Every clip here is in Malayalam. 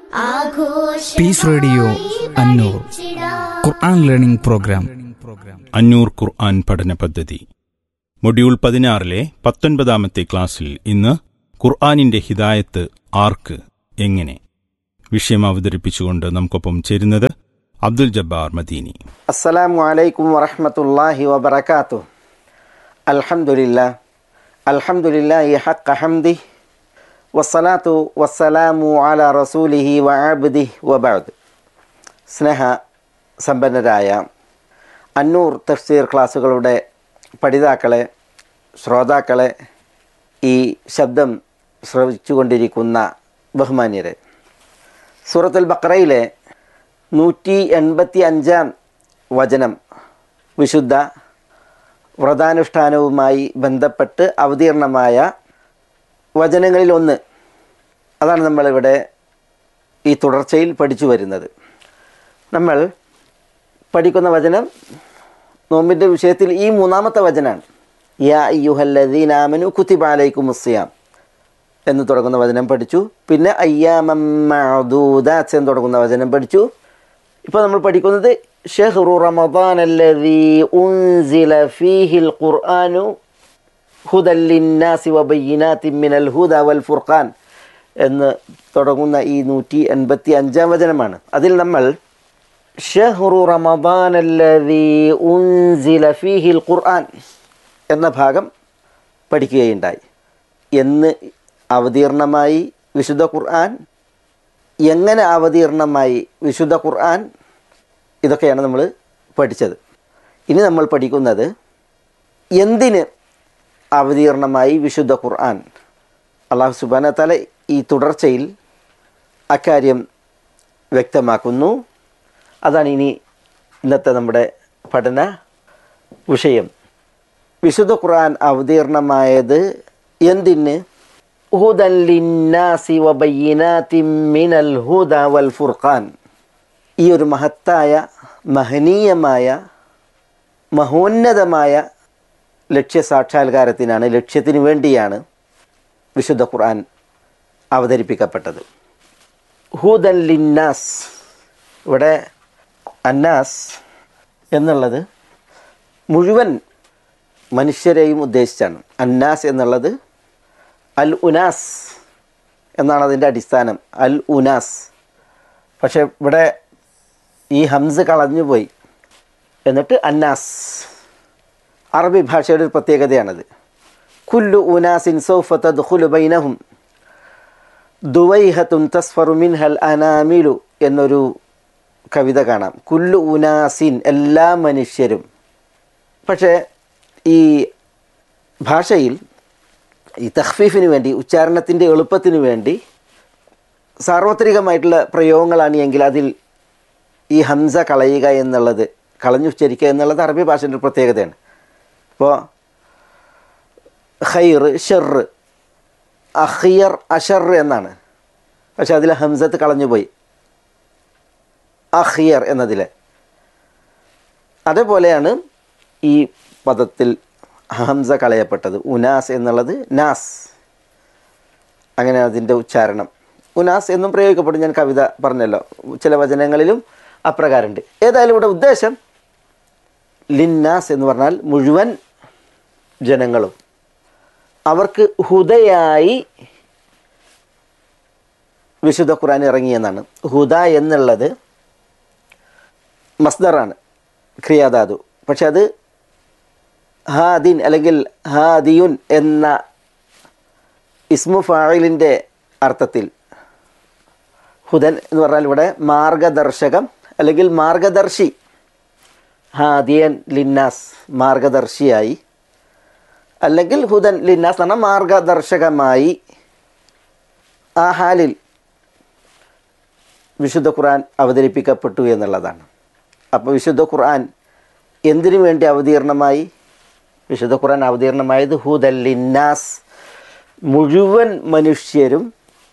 Piece radio Annoor Quran learning programme Annoor Quran പഠന പദ്ധതി മൊഡ്യൂൾ പതിനാറിലെ പത്തൊൻപതാമത്തെ ക്ലാസ്സിൽ ഇന്ന് ഖുർആനിന്റെ ഹിദായത്ത് ആർക്ക് എങ്ങനെ വിഷയം അവതരിപ്പിച്ചുകൊണ്ട് നമുക്കൊപ്പം ചേരുന്നത് അബ്ദുൽ ജബ്ബാർ മദീനി السلام عليكم ورحمة الله وبركاته الحمد لله الحمد لله حق حمده والصلاة والسلام على رسوله وعبده وبعد സ്നേഹ സമ്പന്നരായ അന്നൂർ തഫ്സീർ ക്ലാസ്സുകളുടെ പഠിതാക്കളെ ശ്രോതാക്കളെ ഈ ശബ്ദം ശ്രവിച്ചുകൊണ്ടിരിക്കുന്ന ബഹുമാന്യരെ സൂറത്തുൽ ബക്രയിലെ നൂറ്റി എൺപത്തി അഞ്ചാം വചനം വിശുദ്ധ വ്രതാനുഷ്ഠാനവുമായി ബന്ധപ്പെട്ട് അവതീർണമായ വചനങ്ങളിൽ ഒന്ന് അതാണ് നമ്മളിവിടെ ഈ തുടർച്ചയിൽ പഠിച്ചു വരുന്നത് നമ്മൾ പഠിക്കുന്ന വചനം നോമ്പിൻ്റെ വിഷയത്തിൽ ഈ മൂന്നാമത്തെ വചനാണ് യാ യുഹല്ലദീനാമനു കുത്തിബാലൈക്കു മുസ്യാം എന്ന് തുടങ്ങുന്ന വചനം പഠിച്ചു പിന്നെ അയ്യാമൂദാസ് എന്ന് തുടങ്ങുന്ന വചനം പഠിച്ചു ഇപ്പോൾ നമ്മൾ പഠിക്കുന്നത് ഷെഹ്റു റമദാൻ അല്ലദീ ഉൻസില ഫീഹിൽ ഖുർആനു ഹുദല്ലിന്നാസി വബയ്യിനാത്തിൻ മിനൽ ഹുദ വൽ ഫുർഖാൻ എന്ന് തുടങ്ങുന്ന ഈ നൂറ്റി എൺപത്തി അഞ്ചാം വചനമാണ് അതിൽ നമ്മൾ ഷെഹ്റു റമദാൻ അല്ലദീ ഉൻസില ഫീഹിൽ ഖുർആൻ എന്ന ഭാഗം പഠിക്കുകയുണ്ടായി എന്ന് അവതീർണമായി വിശുദ്ധ ഖുർആൻ എങ്ങനെ അവതീർണമായി വിശുദ്ധ ഖുർആൻ ഇതൊക്കെയാണ് നമ്മൾ പഠിച്ചത് ഇനി നമ്മൾ പഠിക്കുന്നത് എന്തിന് അവതീർണമായി വിശുദ്ധ ഖുർആൻ അള്ളാഹു സുബാന തല ഈ തുടർച്ചയിൽ അക്കാര്യം വ്യക്തമാക്കുന്നു അതാണ് ഇനി ഇന്നത്തെ നമ്മുടെ പഠന വിഷയം വിശുദ്ധ ഖുർആൻ അവതീർണമായത് എന്തിന് ഹുദൻ ലിന്നാസി വബയ്യിനാത്തിൻ മിനൽ ഹുദ വൽ ഫുർഖാൻ ഈ ഒരു മഹത്തായ മഹനീയമായ മഹോന്നതമായ ലക്ഷ്യസാക്ഷാത്കാരത്തിനാണ് ലക്ഷ്യത്തിന് വേണ്ടിയാണ് വിശുദ്ധ ഖുർആൻ അവതരിപ്പിക്കപ്പെട്ടത് ഹൂദൻ ലിന്നാസ് ഇവിടെ അന്നാസ് എന്നുള്ളത് മുഴുവൻ മനുഷ്യരെയും ഉദ്ദേശിച്ചാണ് അന്നാസ് എന്നുള്ളത് അൽ ഉനാസ് എന്നാണ് അതിൻ്റെ അടിസ്ഥാനം അൽ ഉനാസ് പക്ഷേ ഇവിടെ ഈ ഹംസ് കളഞ്ഞുപോയി എന്നിട്ട് അന്നാസ് അറബി ഭാഷയുടെ ഒരു പ്രത്യേകതയാണത് കുല്ലു ഉനാസിൻ സൗഫത്ത ദുഖുലു ബൈനഹും ദുവൈഹത്തുൻ തസ്ഫറു മിൻഹൽ അനാമിലു എന്നൊരു കവിത കാണാം കുല്ലു ഉനാസിൻ എല്ലാ മനുഷ്യരും പക്ഷേ ഈ ഭാഷയിൽ ഈ തഹ്ഫീഫിന് വേണ്ടി ഉച്ചാരണത്തിൻ്റെ എളുപ്പത്തിന് വേണ്ടി സാർവത്രികമായിട്ടുള്ള പ്രയോഗങ്ങളാണ് എങ്കിൽ അതിൽ ഈ ഹംസ കളയുക എന്നുള്ളത് കളഞ്ഞുച്ചരിക്കുക എന്നുള്ളത് അറബി ഭാഷൻ്റെ ഒരു പ്രത്യേകതയാണ് ഇപ്പോൾ ഖൈർ ഷെർ അഹിയർ അഷർ എന്നാണ് പക്ഷെ അതിൽ ഹംസത്ത് കളഞ്ഞുപോയി അഹിയർ എന്നതിൽ അതേപോലെയാണ് ഈ പദത്തിൽ ഹംസ കളയപ്പെട്ടത് ഉനാസ് എന്നുള്ളത് നാസ് അങ്ങനെ അതിൻ്റെ ഉച്ചാരണം ഉനാസ് എന്നും പ്രയോഗിക്കപ്പെടും ഞാൻ കവിത പറഞ്ഞല്ലോ ചില വചനങ്ങളിലും അപ്രകാരമുണ്ട് ഏതായാലും ഇവിടെ ഉദ്ദേശം ലിന്നാസ് എന്ന് പറഞ്ഞാൽ മുഴുവൻ ജനങ്ങളും അവർക്ക് ഹുദയായി വിശുദ്ധ ഖുർആൻ ഇറങ്ങിയെന്നാണ് ഹുദ എന്നുള്ളത് മസ്ദറാണ് ക്രിയാധാതു പക്ഷെ അത് ഹാദിൻ അല്ലെങ്കിൽ ഹാദിയുൻ എന്ന ഇസ്മു ഫായിലിൻ്റെ അർത്ഥത്തിൽ ഹുദൻ എന്ന് പറഞ്ഞാൽ ഇവിടെ മാർഗദർശകം അല്ലെങ്കിൽ മാർഗദർശി ഹാദിയൻ ലിന്നാസ് മാർഗദർശിയായി അല്ലെങ്കിൽ ഹുദൻ ലിന്നാസ് എന്ന് പറഞ്ഞാൽ മാർഗദർശകമായി ആ ഹാലിൽ വിശുദ്ധ ഖുർആൻ അവതരിപ്പിക്കപ്പെട്ടു എന്നുള്ളതാണ് അപ്പോൾ വിശുദ്ധ ഖുർആൻ എന്തിനു വേണ്ടി അവതീർണമായി വിശുദ്ധ ഖുർആൻ അവതീർണമായത് ഹുദൻ ലിന്നാസ് മുഴുവൻ മനുഷ്യരും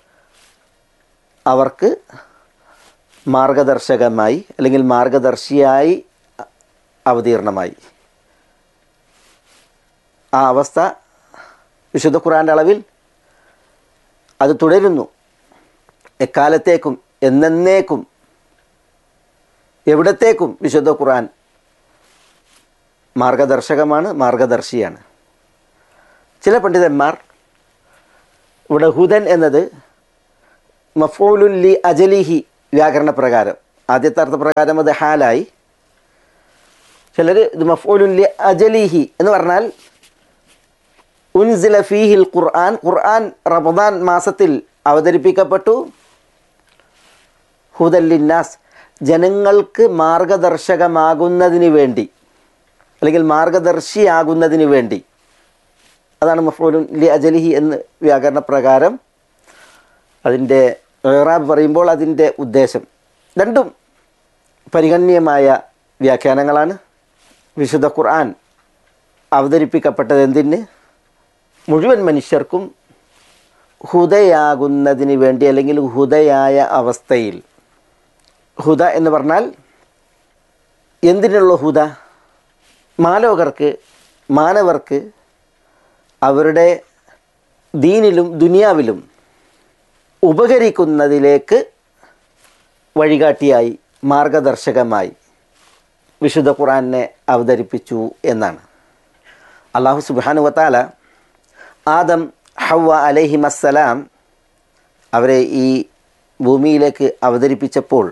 അവർക്ക് മാർഗദർശകമായി അല്ലെങ്കിൽ മാർഗദർശിയായി അവതീർണമായി ആ അവസ്ഥ വിശുദ്ധ ഖുറാൻ്റെ അളവിൽ അത് തുടരുന്നു എക്കാലത്തേക്കും എന്നേക്കും എവിടത്തേക്കും വിശുദ്ധ ഖുർആൻ മാർഗദർശകമാണ് മാർഗദർശിയാണ് ചില പണ്ഡിതന്മാർ ഇവിടെ ഹുദൻ എന്നത് മഫൂലുൻ ലി അജലിഹി വ്യാകരണ പ്രകാരം ആദ്യത്തെ അർത്ഥപ്രകാരം അത് ഹാലായി ചിലർ ഇത് മഫൂലുൻ ലി അജലിഹി എന്ന് പറഞ്ഞാൽ ഉൻസില ഫീഹിൽ ഖുർആൻ ഖുർആൻ റമദാൻ മാസത്തിൽ അവതരിപ്പിക്കപ്പെട്ടു ഹുദല്ലിന്നാസ് ജനങ്ങൾക്ക് മാർഗദർശകമാകുന്നതിന് വേണ്ടി അല്ലെങ്കിൽ മാർഗദർശിയാകുന്നതിന് വേണ്ടി അതാണ് മഫ്റൂലുൻ ലി അജലിഹി എന്ന് വ്യാകരണ പ്രകാരം അതിൻ്റെ ഏറാബ് പറയുമ്പോൾ അതിൻ്റെ ഉദ്ദേശം രണ്ടും പരിഗണ്യമായ വ്യാഖ്യാനങ്ങളാണ് വിശുദ്ധ ഖുർആൻ അവതരിപ്പിക്കപ്പെട്ടത് എന്തിന് മുഴുവൻ മനുഷ്യർക്കും ഹുദയാകുന്നതിന് വേണ്ടി അല്ലെങ്കിൽ ഹുദയായ അവസ്ഥയിൽ ഹുദ എന്ന് പറഞ്ഞാൽ എന്തിനുള്ള ഹുദ മാലോകർക്ക് മാനവർക്ക് അവരുടെ ദീനിലും ദുനിയാവിലും ഉപകരിക്കുന്നതിലേക്ക് വഴികാട്ടിയായി മാർഗദർശകമായി വിശുദ്ധ ഖുറാനെ അവതരിപ്പിച്ചു എന്നാണ് അള്ളാഹു സുബാനു വത്താല ആദം ഹവ അലഹിമസ്സലാം അവരെ ഈ ഭൂമിയിലേക്ക് അവതരിപ്പിച്ചപ്പോൾ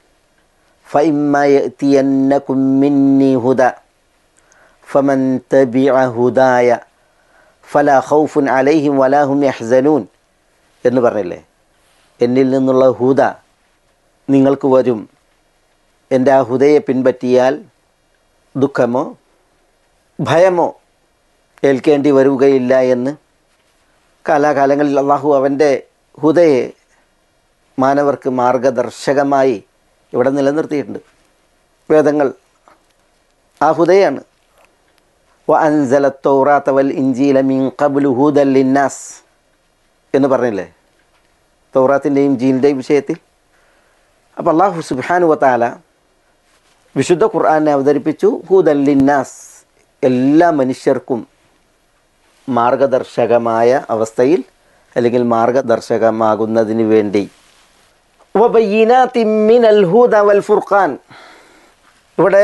ഫൈമയത്തിയന്നകുമ്മിന്നി ഹുദ ഫമൻ തബിഅ ഹുദായ ഫല ഖൗഫുൻ അലൈഹിം വലാഹും യഹ്സനൂൻ എന്ന് പറഞ്ഞില്ലേ എന്നിൽ നിന്നുള്ള ഹുദ നിങ്ങൾക്ക് വരും എൻ്റെ ആ ഹുദയെ പിൻപറ്റിയാൽ ദുഃഖമോ ഭയമോ ഏൽക്കേണ്ടി വരുകയില്ല എന്ന് കാലാകാലങ്ങളിൽ അള്ളാഹു അവൻ്റെ ഹുദയെ മാനവർക്ക് മാർഗദർശകമായി ഇവിടെ നിലനിർത്തിയിട്ടുണ്ട് വേദങ്ങൾ ആ ഹുദയാണ് വ അൻസല തൗറാത്ത വൽ ഇഞ്ചീല മിൻ ഖബ്ലു ഹുദൽ ലിന്നാസ് എന്ന് പറഞ്ഞില്ലേ തൗറാത്തിൻ്റെയും ജീലിൻ്റെയും വിഷയത്തിൽ അപ്പോൾ അള്ളാഹു സുബാനു വത്താല വിശുദ്ധ ഖുർആനെ അവതരിപ്പിച്ചു ഹുദൽ ലിന്നാസ് എല്ലാ മനുഷ്യർക്കും മാർഗദർശകമായ അവസ്ഥയിൽ അല്ലെങ്കിൽ മാർഗദർശകമാകുന്നതിന് വേണ്ടി വബയ്യിനാത്തിൻ മിനൽ ഹുദ വൽ ഫുർഖാൻ ഇവിടെ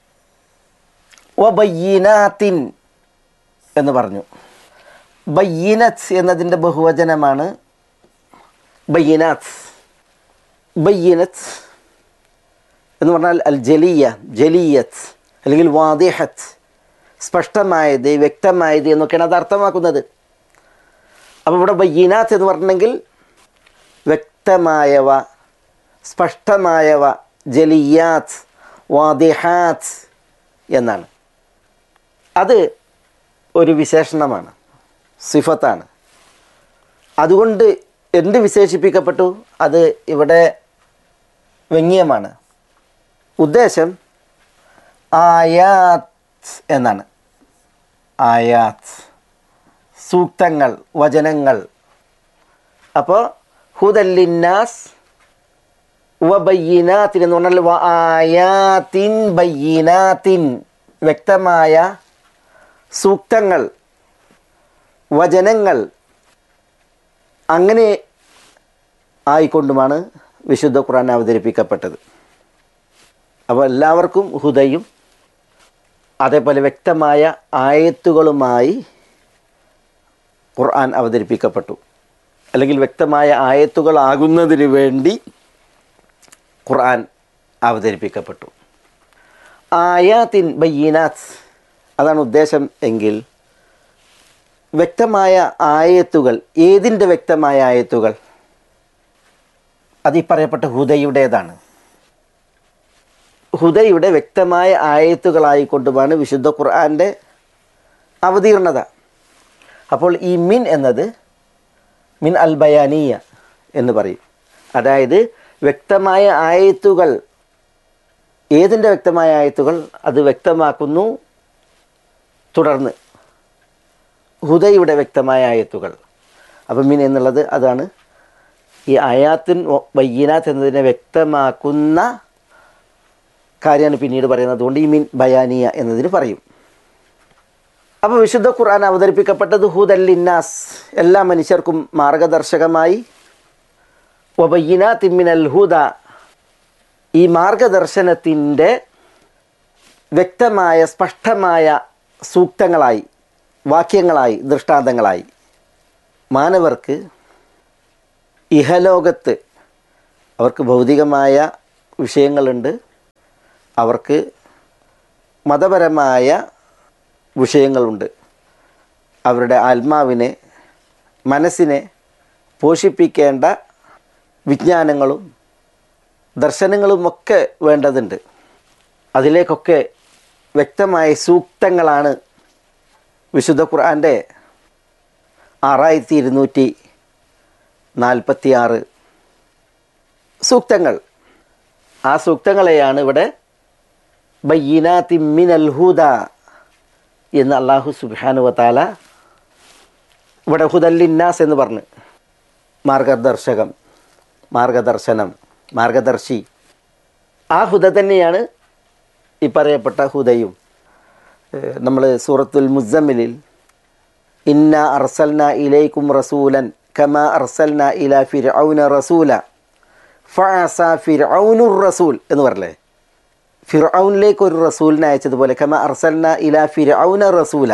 വബയ്യിനാത്തിൻ എന്ന് പറഞ്ഞു ബയ്യിനത്ത് എന്നതിൻ്റെ ബഹുവചനമാണ് ബയ്യിനാത്ത് ബയ്യിനത്ത് എന്ന് പറഞ്ഞാൽ അൽ ജലിയ ജലിയത്ത് അല്ലെങ്കിൽ വാദിഹത്ത് സ്പഷ്ടമായത് വ്യക്തമായത് എന്നൊക്കെയാണ് അത് അർത്ഥമാക്കുന്നത് അപ്പോൾ ഇവിടെ ബയ്യനാത്ത് എന്ന് പറഞ്ഞെങ്കിൽ വ്യക്തമായവ സ്പഷ്ടമായവ ജലിയാത്ത് വാദിഹാത്ത് എന്നാണ് അത് ഒരു വിശേഷണമാണ് സിഫത്താണ് അതുകൊണ്ട് എന്ത് വിശേഷിപ്പിക്കപ്പെട്ടു അത് ഇവിടെ വ്യംഗ്യമാണ് ഉദ്ദേശം ആയാത്ത് എന്നാണ് ആയാത്ത് സൂക്തങ്ങൾ വചനങ്ങൾ അപ്പോൾ ഹുദല്ലിന്നാസ് വബയ്യിനാത്തിൻ എന്ന് പറഞ്ഞാൽ വ ആയാത്തിൻ ബയ്യിനാത്തിൻ വ്യക്തമായ സൂക്തങ്ങൾ വചനങ്ങൾ അങ്ങനെ ആയിക്കൊണ്ടുമാണ് വിശുദ്ധ ഖുർആൻ അവതരിപ്പിക്കപ്പെട്ടത് അപ്പോൾ എല്ലാവർക്കും ഹുദയും അതേപോലെ വ്യക്തമായ ആയത്തുകളുമായി ഖുർആൻ അവതരിപ്പിക്കപ്പെട്ടു അല്ലെങ്കിൽ വ്യക്തമായ ആയത്തുകളാകുന്നതിന് വേണ്ടി ഖുർആൻ അവതരിപ്പിക്കപ്പെട്ടു ആയാത്തിൻ ബയ്യനാത്ത് അതാണ് ഉദ്ദേശം എങ്കിൽ വ്യക്തമായ ആയത്തുകൾ ഏതിൻ്റെ വ്യക്തമായ ആയത്തുകൾ അത് ഈ പറയപ്പെട്ട ഹുദയുടേതാണ് ഹുദയുടെ വ്യക്തമായ ആയത്തുകളായിക്കൊണ്ടുമാണ് വിശുദ്ധ ഖുർആൻ്റെ അവതീർണത അപ്പോൾ ഈ മിൻ എന്നത് മിൻ അൽ ബയാനിയ എന്ന് പറയും അതായത് വ്യക്തമായ ആയത്തുകൾ ഏതിൻ്റെ വ്യക്തമായ ആയത്തുകൾ അത് വ്യക്തമാക്കുന്നു തുടർന്ന് ഹുദയുടെ വ്യക്തമായ ആയത്തുകൾ അപ്പം മിൻ എന്നുള്ളത് അതാണ് ഈ ആയാത്തിൻ ബയ്യനാത്ത് എന്നതിനെ വ്യക്തമാക്കുന്ന കാര്യമാണ് പിന്നീട് പറയുന്നത് അതുകൊണ്ട് ഈ മിൻ ബയാനിയ എന്നതിന് പറയും അപ്പോൾ വിശുദ്ധ ഖുർആൻ അവതരിപ്പിക്കപ്പെട്ടത് ഹുദല്ലിന്നാസ് എല്ലാ മനുഷ്യർക്കും മാർഗദർശകമായി വബയ്യന തിമ്മിനൽ ഹുദ ഈ മാർഗദർശനത്തിൻ്റെ വ്യക്തമായ സ്പഷ്ടമായ സൂക്തങ്ങളായി വാക്യങ്ങളായി ദൃഷ്ടാന്തങ്ങളായി മാനവർക്ക് ഇഹലോകത്ത് അവർക്ക് ഭൗതികമായ വിഷയങ്ങളുണ്ട് അവർക്ക് മതപരമായ വിഷയങ്ങളുണ്ട് അവരുടെ ആത്മാവിനെ മനസ്സിനെ പോഷിപ്പിക്കേണ്ട വിജ്ഞാനങ്ങളും ദർശനങ്ങളുമൊക്കെ വേണ്ടതുണ്ട് അതിലേക്കൊക്കെ വ്യക്തമായ സൂക്തങ്ങളാണ് വിശുദ്ധ ഖുർആൻ്റെ ആറായിരത്തി ഇരുന്നൂറ്റി നാൽപ്പത്തി ആറ് സൂക്തങ്ങൾ ആ സൂക്തങ്ങളെയാണ് ഇവിടെ ബയ്യനാത്തി മിനൽ ഹുദ എന്ന് അള്ളാഹു സുബാനു വത്താല ഇവിടെ ഹുദല്ലിന്നാസ് എന്ന് പറഞ്ഞ് മാർഗദർശകം മാർഗദർശനം മാർഗദർശി ആ ഹുദ തന്നെയാണ് ഈ പറയപ്പെട്ട ഹുദയും നമ്മൾ സൂറത്തുൽ മുസമ്മിലിൽ ഇന്ന അർസൽന ഇലൈക്കും റസൂലൻ കമ അർസൽന ഇല ഫിർഔന റസൂല ഫഅസ ഫിർഔനുർ റസൂൽ എന്ന് പറഞ്ഞല്ലേ ഫിർഔനിലേക്ക് ഒരു റസൂലിനെ അയച്ചതുപോലെ കമ അർസൽന ഇല ഫിർഔന റസൂല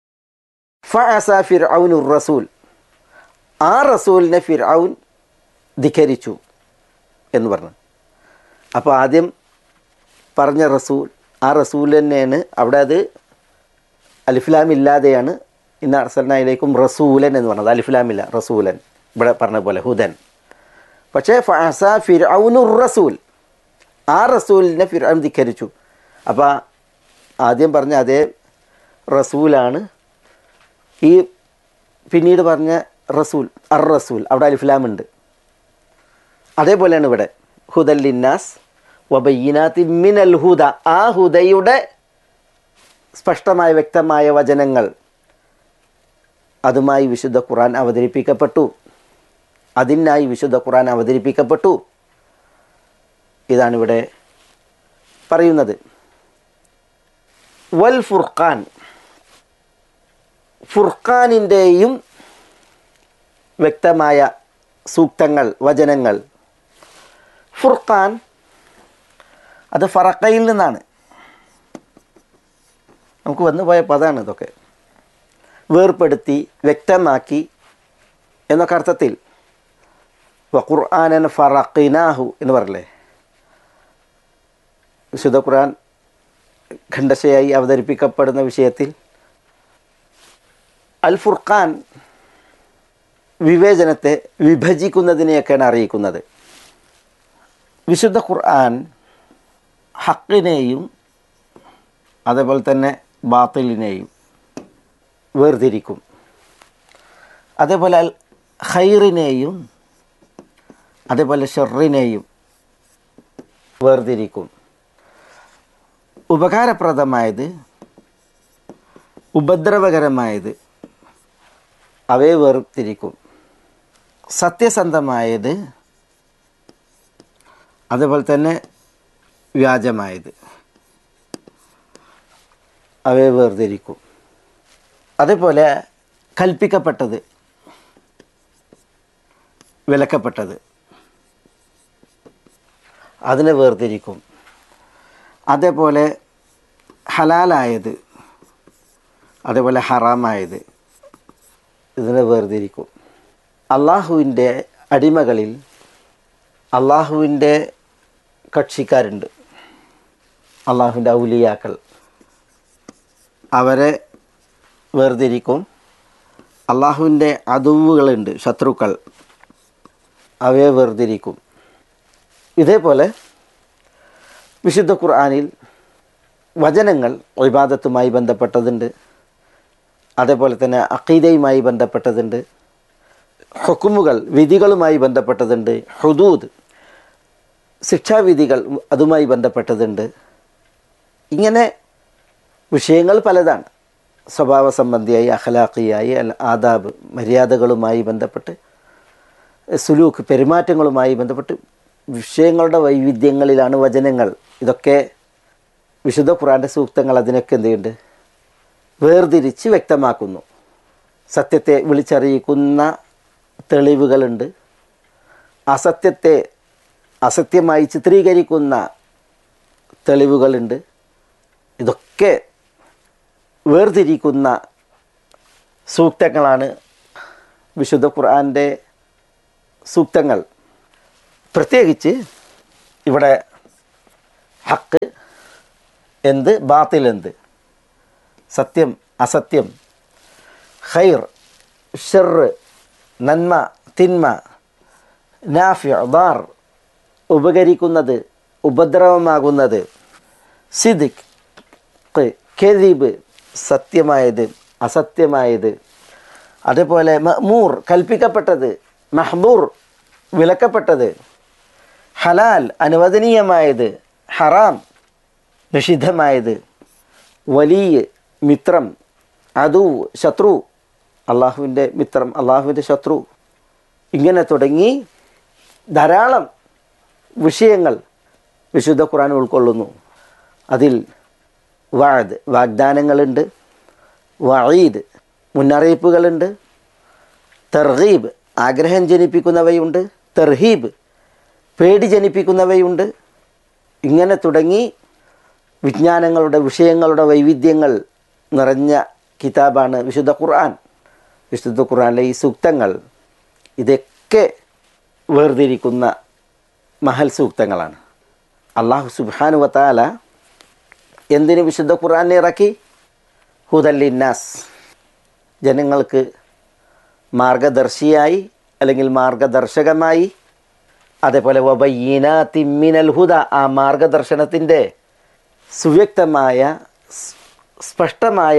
ഫഅസ ഫിർഔനുർ റസൂൽ ആ റസൂലിനെ ഫിർഔൻ ധിഖരിച്ചു എന്ന് പറഞ്ഞു അപ്പോൾ ആദ്യം പറഞ്ഞ റസൂൽ ആ റസൂൽ തന്നെയാണ് അവിടെ അത് അലിഫ്ലാം ഇല്ലാതെയാണ് ഇന്ന അർസലിനായിലേക്കും റസൂലൻ എന്ന് പറഞ്ഞത് അലിഫ്ലാമില്ല റസൂലൻ ഇവിടെ പറഞ്ഞ പോലെ ഹുദൻ പക്ഷേ ഫാസ ഫിർഔനുർ റസൂൽ ആ റസൂലിനെ ഫിർഔൻ ധിക്കരിച്ചു അപ്പോൾ ആദ്യം പറഞ്ഞ അതേ റസൂലാണ് ഈ പിന്നീട് പറഞ്ഞ റസൂൽ അർ റസൂൽ അവിടെ അലിഫ്ലാം ഉണ്ട് അതേപോലെയാണ് ഇവിടെ ഹുദല്ലിന്നാസ് വബയ്യനാത്തി മിനൽ ഹുദ ആ ഹുദയുടെ സ്പഷ്ടമായ വ്യക്തമായ വചനങ്ങൾ അതുമായി വിശുദ്ധ ഖുറാൻ അവതരിപ്പിക്കപ്പെട്ടു അതിനായി വിശുദ്ധ ഖുറാൻ അവതരിപ്പിക്കപ്പെട്ടു ഇതാണിവിടെ പറയുന്നത് വൽ ഫുർഖാൻ ഫുർഖാനിൻ്റെയും വ്യക്തമായ സൂക്തങ്ങൾ വചനങ്ങൾ ഫുർഖാൻ അത് ഫറക്കയിൽ നിന്നാണ് നമുക്ക് വന്നു പോയ പദമാണ് ഇതൊക്കെ വേർപ്പെടുത്തി വ്യക്തമാക്കി എന്നൊക്കെ അർത്ഥത്തിൽ ഖുർആാനൻ ഫറക്കിനാഹു എന്ന് പറയല്ലേ വിശുദ്ധ ഖുർആൻ ഖണ്ഡശയായി അവതരിപ്പിക്കപ്പെടുന്ന വിഷയത്തിൽ അൽ ഫുർഖാൻ വിവേചനത്തെ വിഭജിക്കുന്നതിനെയൊക്കെയാണ് അറിയിക്കുന്നത് വിശുദ്ധ ഖുർആൻ ഹക്കിനെയും അതേപോലെ തന്നെ ബാത്തിലിനെയും വേർതിരിക്കും അതേപോലെ അൽ ഖൈറിനെയും അതേപോലെ ഷെറിനെയും വേർതിരിക്കും ഉപകാരപ്രദമായത് ഉപദ്രവകരമായത് അവയെ വേർതിരിക്കും സത്യസന്ധമായത് അതേപോലെ തന്നെ വ്യാജമായത് അവയെ വേർതിരിക്കും അതേപോലെ കൽപ്പിക്കപ്പെട്ടത് വിലക്കപ്പെട്ടത് അതിനെ വേർതിരിക്കും അതേപോലെ ഹലാലായത് അതേപോലെ ഹറാമായത് ഇതിനെ വേർതിരിക്കും അള്ളാഹുവിൻ്റെ അടിമകളിൽ അള്ളാഹുവിൻ്റെ കക്ഷിക്കാരുണ്ട് അള്ളാഹുവിൻ്റെ ഔലിയാക്കൾ അവരെ വേർതിരിക്കും അള്ളാഹുവിൻ്റെ അതുവുകളുണ്ട് ശത്രുക്കൾ അവയെ വേർതിരിക്കും ഇതേപോലെ വിശുദ്ധ ഖുർആാനിൽ വചനങ്ങൾ വിവാദത്തുമായി ബന്ധപ്പെട്ടതുണ്ട് അതേപോലെ തന്നെ അക്കീദയുമായി ബന്ധപ്പെട്ടതുണ്ട് ഹുക്കുമുകൾ വിധികളുമായി ബന്ധപ്പെട്ടതുണ്ട് ഹുദൂദ് ശിക്ഷാവിധികൾ അതുമായി ബന്ധപ്പെട്ടതുണ്ട് ഇങ്ങനെ വിഷയങ്ങൾ പലതാണ് സ്വഭാവ സംബന്ധിയായി അഖലാഖിയായി അൽ ആദാബ് മര്യാദകളുമായി ബന്ധപ്പെട്ട് സുലൂക്ക് പെരുമാറ്റങ്ങളുമായി ബന്ധപ്പെട്ട് വിഷയങ്ങളുടെ വൈവിധ്യങ്ങളിലാണ് വചനങ്ങൾ ഇതൊക്കെ വിശുദ്ധ ഖുറാൻ്റെ സൂക്തങ്ങൾ അതിനൊക്കെ എന്ത് ചെയ്യുന്നുണ്ട് വേർതിരിച്ച് വ്യക്തമാക്കുന്നു സത്യത്തെ വിളിച്ചറിയിക്കുന്ന തെളിവുകളുണ്ട് അസത്യത്തെ അസത്യമായി ചിത്രീകരിക്കുന്ന തെളിവുകളുണ്ട് ഇതൊക്കെ വേർതിരിക്കുന്ന സൂക്തങ്ങളാണ് വിശുദ്ധ ഖുർആൻ്റെ സൂക്തങ്ങൾ പ്രത്യേകിച്ച് ഇവിടെ ഹക്ക് എന്ത് ബാത്തിൽ എന്ത് സത്യം അസത്യം ഖൈർ ഷെർ നന്മ തിന്മ നാഫ്യ ദാർ ഉപകരിക്കുന്നത് ഉപദ്രവമാകുന്നത് സിദിഖ് കെദീബ് സത്യമായത് അസത്യമായത് അതേപോലെ മഹ്മൂർ കൽപ്പിക്കപ്പെട്ടത് മഹ്ബൂർ വിലക്കപ്പെട്ടത് ഹലാൽ അനുവദനീയമായത് ഹറാം നിഷിദ്ധമായത് വലിയ മിത്രം അതു ശത്രു അള്ളാഹുവിൻ്റെ മിത്രം അള്ളാഹുവിൻ്റെ ശത്രു ഇങ്ങനെ തുടങ്ങി ധാരാളം വിഷയങ്ങൾ വിശുദ്ധ ഖുർആൻ ഉൾക്കൊള്ളുന്നു അതിൽ വാദ് വാഗ്ദാനങ്ങളുണ്ട് വഴീദ് മുന്നറിയിപ്പുകളുണ്ട് തെർഹീബ് ആഗ്രഹം ജനിപ്പിക്കുന്നവയുണ്ട് തെർഹീബ് പേടി ജനിപ്പിക്കുന്നവയുണ്ട് ഇങ്ങനെ തുടങ്ങി വിജ്ഞാനങ്ങളുടെ വിഷയങ്ങളുടെ വൈവിധ്യങ്ങൾ നിറഞ്ഞ കിതാബാണ് വിശുദ്ധ ഖുർആൻ വിശുദ്ധ ഖുർആനിലെ ഈ സൂക്തങ്ങൾ ഇതൊക്കെ വേർതിരിക്കുന്ന മഹൽ സൂക്തങ്ങളാണ് അള്ളാഹു സുബാനു വത്താല എന്തിന് വിശുദ്ധ ഖുർആൻ ഇറക്കി ഹുദല്ലിന്നാസ് ജനങ്ങൾക്ക് മാർഗദർശിയായി അല്ലെങ്കിൽ മാർഗദർശകമായി അതേപോലെ വബയ്യീന തിമ്മിനൽ ഹുദ ആ മാർഗദർശനത്തിൻ്റെ സുവ്യക്തമായ സ്- സ്പഷ്ടമായ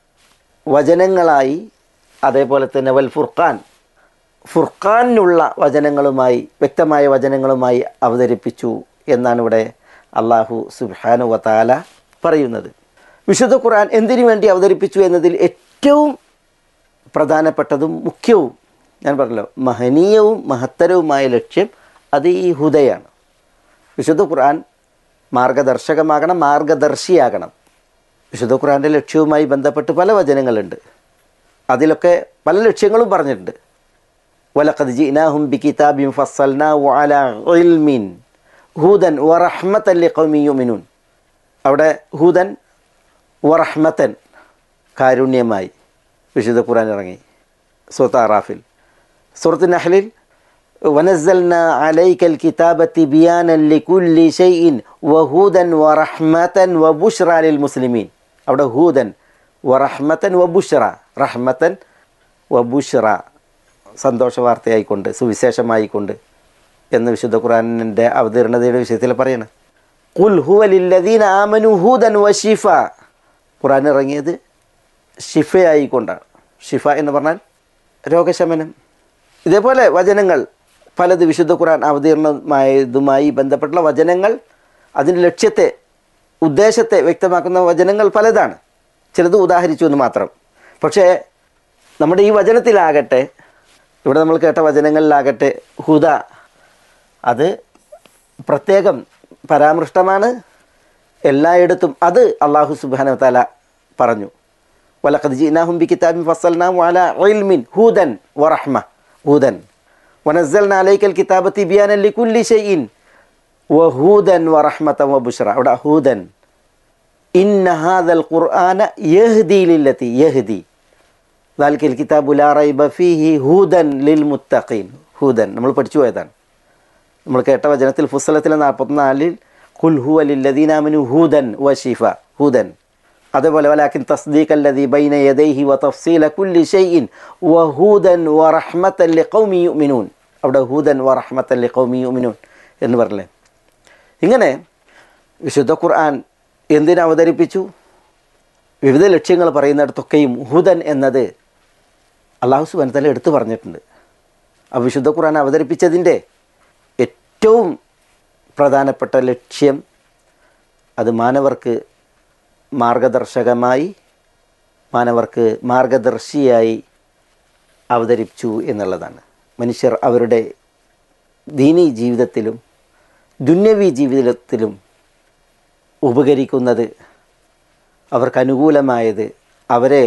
വചനങ്ങളായി അതേപോലെ തന്നെ വൽ ഫുർഖാൻ ഫുർഖാനിനുള്ള വചനങ്ങളുമായി വ്യക്തമായ വചനങ്ങളുമായി അവതരിപ്പിച്ചു എന്നാണ് ഇവിടെ അള്ളാഹു സുബ്ഹാനു വതാല പറയുന്നത് വിശുദ്ധ ഖുർആൻ എന്തിനു വേണ്ടി അവതരിപ്പിച്ചു എന്നതിൽ ഏറ്റവും പ്രധാനപ്പെട്ടതും മുഖ്യവും ഞാൻ പറഞ്ഞല്ലോ മഹനീയവും മഹത്തരവുമായ ലക്ഷ്യം അത് ഈ ഹുദയാണ് വിശുദ്ധ ഖുർആൻ മാർഗദർശകമാകണം മാർഗദർശിയാകണം വിശുദ്ധ ഖുർആൻ്റെ ലക്ഷ്യവുമായി ബന്ധപ്പെട്ട് പല വചനങ്ങളുണ്ട് അതിലൊക്കെ പല ലക്ഷ്യങ്ങളും പറഞ്ഞിട്ടുണ്ട് വലഖദ് ജിനാഹും ബി കിതാബിൻ ഫസ്സൽനാഹു അലാ ഇൽമിൻ ഹൂദൻ വറഹ്മത്തൻ ലിഖൗമി യുമിനൂൻ അവിടെ ഹൂദൻ വറഹ്മത്തൻ കാരുണ്യമായി വിശുദ്ധ ഖുർആൻ ഇറങ്ങി സൂറത്ത് അറാഫിൽ സൂറത്ത് നഹ്ലിൽ ونزلنا عليك الكتاب تبيانا لكل شيء وهدى ورحمة وبشرى للمسلمين അവിടെ ഹൂദൻ വറഹ്മത്തൻ വബുഷ്റ റഹ്മത്തൻ വബുഷ്റ സന്തോഷ വാർത്തയായിക്കൊണ്ട് സുവിശേഷമായിക്കൊണ്ട് എന്ന് വിശുദ്ധ ഖുർആനിൻ്റെ അവതീർണതയുടെ വിഷയത്തിൽ പറയണം കുൽ ഹുവലില്ലദീന ആമനു ഹൂദൻ വഷിഫ ഖുർആൻ ഇറങ്ങിയത് ഷിഫയായിക്കൊണ്ടാണ് ഷിഫ എന്ന് പറഞ്ഞാൽ രോഗശമനം ഇതേപോലെ വചനങ്ങൾ പലത് വിശുദ്ധ ഖുർആൻ അവതീർണമായതുമായി ബന്ധപ്പെട്ടുള്ള വചനങ്ങൾ അതിൻ്റെ ലക്ഷ്യത്തെ ഉദ്ദേശത്തെ വ്യക്തമാക്കുന്ന വചനങ്ങൾ പലതാണ് ചിലത് ഉദാഹരിച്ചു എന്ന് മാത്രം പക്ഷേ നമ്മുടെ ഈ വചനത്തിലാകട്ടെ ഇവിടെ നമ്മൾ കേട്ട വചനങ്ങളിലാകട്ടെ ഹുദ അത് പ്രത്യേകം പരാമൃഷ്ടമാണ് എല്ലായിടത്തും അത് അള്ളാഹു സുബാന താല പറഞ്ഞു വലഖദ് ജീനാഹും ബി കിതാബിൻ ഫസ്സൽനാഹു അലാ ഇൽമിൻ ഹൂദൻ വറഹ്മ ഹൂദൻ വനസ്സൽന അലൈക്കൽ കിതാബ തിബിയാനൻ ലികുല്ലി ഷൈഇൻ വഹൂദൻ വറഹ്മതൻ വബുഷ്റ അവിടെ ഹൂദൻ ഇന്ന ഹാദൽ ഖുർആന യഹ്ദി ലില്ലതി യഹ്ദി ذلك الكتاب لا ريب فيه هدى للمتقين ഹൂദൻ നമ്മൾ പഠിച്ചു പോയതാണ് നമ്മൾ കേട്ട വചനത്തിൽ ഫുസ്സലത്തിലെ നാൽപ്പത്തിനാലിൽ കുൽ ഹുവ ലില്ലദീനാമിനു ഹൂദൻ വശിഫ ഹൂദൻ അതേപോലെ വലാക്കിൻ തസ്ദീഖ് അല്ലദീ ബൈന യദൈഹി വ തഫ്സീല കുല്ലി ഷൈഇൻ വഹൂദൻ വറഹ്മത്തൻ ലിഖൗമി യുമിനൂൻ അവിടെ ഹൂദൻ വറഹ്മത്തൻ ലിഖൗമി യുമിനൂൻ എന്ന് പറഞ്ഞില്ലേ ഇങ്ങനെ വിശുദ്ധ ഖുർആൻ എന്തിനു അവതരിപ്പിച്ചു വിവിധ ലക്ഷ്യങ്ങൾ പറയുന്നിടത്തൊക്കെയും ഹുദൻ എന്നത് അള്ളാഹു സുബാൻ തല എടുത്തു പറഞ്ഞിട്ടുണ്ട് ആ വിശുദ്ധ ഖുർആൻ അവതരിപ്പിച്ചതിൻ്റെ ഏറ്റവും പ്രധാനപ്പെട്ട ലക്ഷ്യം അത് മാനവർക്ക് മാർഗദർശകമായി മാനവർക്ക് മാർഗദർശിയായി അവതരിപ്പിച്ചു എന്നുള്ളതാണ് മനുഷ്യർ അവരുടെ ദീനീ ജീവിതത്തിലും ദുന്യവി ജീവിതത്തിലും ഉപകരിക്കുന്നത് അവർക്ക് അനുകൂലമായത് അവരെ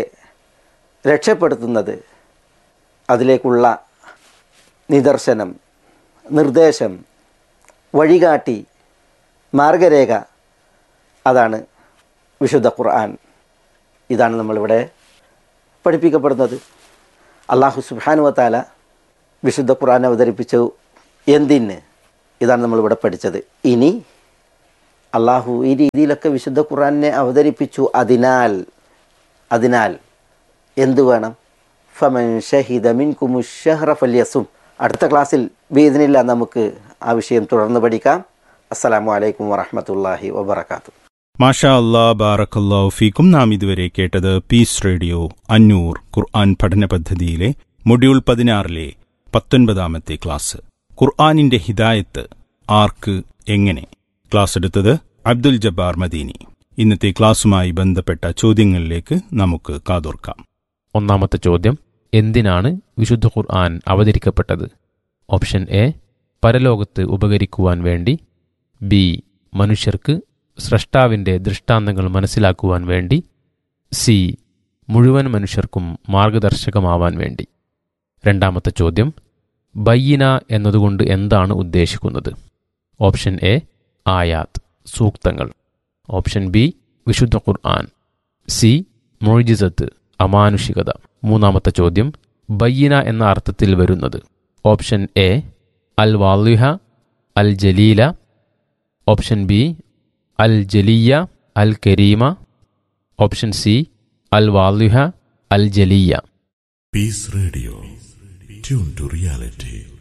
രക്ഷപ്പെടുത്തുന്നത് അതിലേക്കുള്ള നിദർശനം നിർദ്ദേശം വഴികാട്ടി മാർഗരേഖ അതാണ് വിശുദ്ധ ഖുർആൻ ഇതാണ് നമ്മളിവിടെ പഠിപ്പിക്കപ്പെടുന്നത് അള്ളാഹു സുബാനുവത്താല വിശുദ്ധ ഖുർആൻ അവതരിപ്പിച്ചു എന്തിന് ഇതാണ് നമ്മളിവിടെ പഠിച്ചത് ഇനി അള്ളാഹു ഈ രീതിയിലൊക്കെ വിശുദ്ധ ഖുർആനെ അവതരിപ്പിച്ചു അതിനാൽ അതിനാൽ എന്തു വേണം ഫമൻ ഷഹിദ മിൻ കുമുഷഹ്റ ഫല്യസും അടുത്ത ക്ലാസ്സിൽ ബീദിനില്ല നമുക്ക് ആ വിഷയം തുടർന്ന് പഠിക്കാം അസ്സലാമു അലൈക്കും വറഹമത്തല്ലാഹി വബർക്കാത്തു മാഷാ അല്ലാ ബാറക്കല്ലാ ഫീക്കും നാം ഇതുവരെ കേട്ടത് പീസ് റേഡിയോ അന്നൂർ ഖുർആൻ പഠന പദ്ധതിയിലെ മൊഡ്യൂൾ പതിനാറിലെ പത്തൊൻപതാമത്തെ ക്ലാസ് ഖുർആനിന്റെ ഹിദായത്ത് ആർക്ക് എങ്ങനെ ക്ലാസ് എടുത്തത് അബ്ദുൽ ജബ്ബാർ മദീനി ഇന്നത്തെ ക്ലാസുമായി ബന്ധപ്പെട്ട ചോദ്യങ്ങളിലേക്ക് നമുക്ക് കാതോർക്കാം ഒന്നാമത്തെ ചോദ്യം എന്തിനാണ് വിശുദ്ധ ഖുർആൻ അവതരിക്കപ്പെട്ടത് ഓപ്ഷൻ എ പരലോകത്ത് ഉപകരിക്കുവാൻ വേണ്ടി ബി മനുഷ്യർക്ക് സ്രഷ്ടാവിൻ്റെ ദൃഷ്ടാന്തങ്ങൾ മനസ്സിലാക്കുവാൻ വേണ്ടി സി മുഴുവൻ മനുഷ്യർക്കും മാർഗദർശകമാവാൻ വേണ്ടി രണ്ടാമത്തെ ചോദ്യം ബയ്യന എന്നതുകൊണ്ട് എന്താണ് ഉദ്ദേശിക്കുന്നത് ഓപ്ഷൻ എ ആയാത്ത് സൂക്തങ്ങൾ ഓപ്ഷൻ ബി വിശുദ്ധ ഖുർആൻ സി മൊഴിജിസത്ത് അമാനുഷികത മൂന്നാമത്തെ ചോദ്യം ബയ്യന എന്ന അർത്ഥത്തിൽ വരുന്നത് ഓപ്ഷൻ എ അൽ വാലിഹ അൽ ജലീല ഓപ്ഷൻ ബി അൽ ജലിയ അൽ കരീമ ഓപ്ഷൻ സി അൽ വാലിഹ അൽ ജലിയ Peace Radio. Tune to reality.